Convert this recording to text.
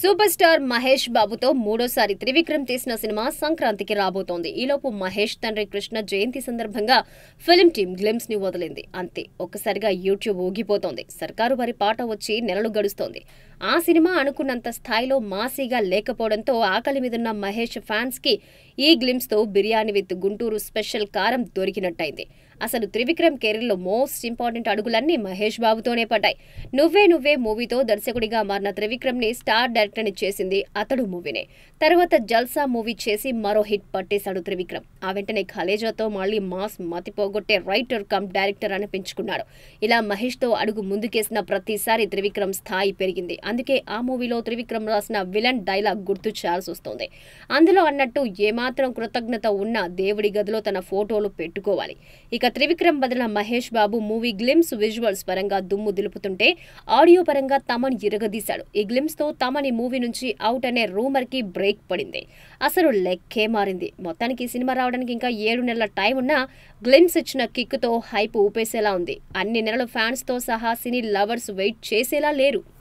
super star Mahesh బాబుతో మూడోసారి త్రివిక్రమ్ తీసిన సినిమా సంక్రాంతికి రాబోతోంది ఈలోపు మహేష్ తండ్రి కృష్ణ జయంతి సందర్భంగా ఫిల్మ్ టీమ్ గ్లిమ్స్ ని వదిలింది అంతే ఒక్కసారిగా యూట్యూబ్ ఊగిపోతోంది సర్కారు వారి పాట వచ్చి నెలలు గడుస్తోంది ఆ సినిమా అనుకున్నంత స్థాయిలో మాసీగా లేకపోవడంతో ఆకలి మీదున్న మహేష్ ఫ్యాన్స్ కి ఈ గ్లిమ్స్ తో బిర్యానీ విత్ గుంటూరు స్పెషల్ కారం దొరికినట్టయింది అసలు త్రివిక్రమ్ కెరీర్లో మోస్ట్ ఇంపార్టెంట్ అడుగులన్నీ మహేష్ బాబుతోనే పడ్డాయి నువ్వే నువ్వే మూవీతో దర్శకుడిగా మారిన త్రివిక్రమ్ ని స్టార్ డైరెక్టర్ ని చేసింది అతడు మూవీనే తర్వాత జల్సా మూవీ చేసి మరో హిట్ పట్టేశాడు త్రివిక్రమ్ ఆ వెంటనే ఖలేజాతో మళ్ళీ మాస్ మతిపోగొట్టే రైటర్ కమ్ డైరెక్టర్ అనిపించుకున్నాడు ఇలా మహేష్ తో అడుగు ముందుకేసిన ప్రతిసారి త్రివిక్రమ్ స్థాయి పెరిగింది అందుకే ఆ మూవీలో త్రివిక్రమ్ రాసిన విలన్ డైలాగ్ గుర్తు చేయాల్సి వస్తోంది అందులో అన్నట్టు ఏమాత్రం కృతజ్ఞత ఉన్నా దేవుడి గదిలో తన ఫోటోలు పెట్టుకోవాలి ఇక త్రివిక్రమ్ బదుల Mahesh Babu movie glimpse visuals పరంగా దుమ్ము దులుపుతుంటే ఆడియో పరంగా తమన్ ఇరగదీశాడు ఈ గ్లిమ్స్ తో తమని మూవీ నుంచి అవుట్ అనే రూమర్ కి బ్రేక్ పడింది అసలు లెక్కే మారింది మొత్తానికి ఈ సినిమా రావడానికి ఇంకా ఏడు నెలల టైం ఉన్నా గ్లిమ్స్ ఇచ్చిన కిక్ తో హైప్ ఊపేసేలా ఉంది అన్ని నెలలు ఫ్యాన్స్ తో సహా సినీ లవర్స్ వెయిట్ చేసేలా లేరు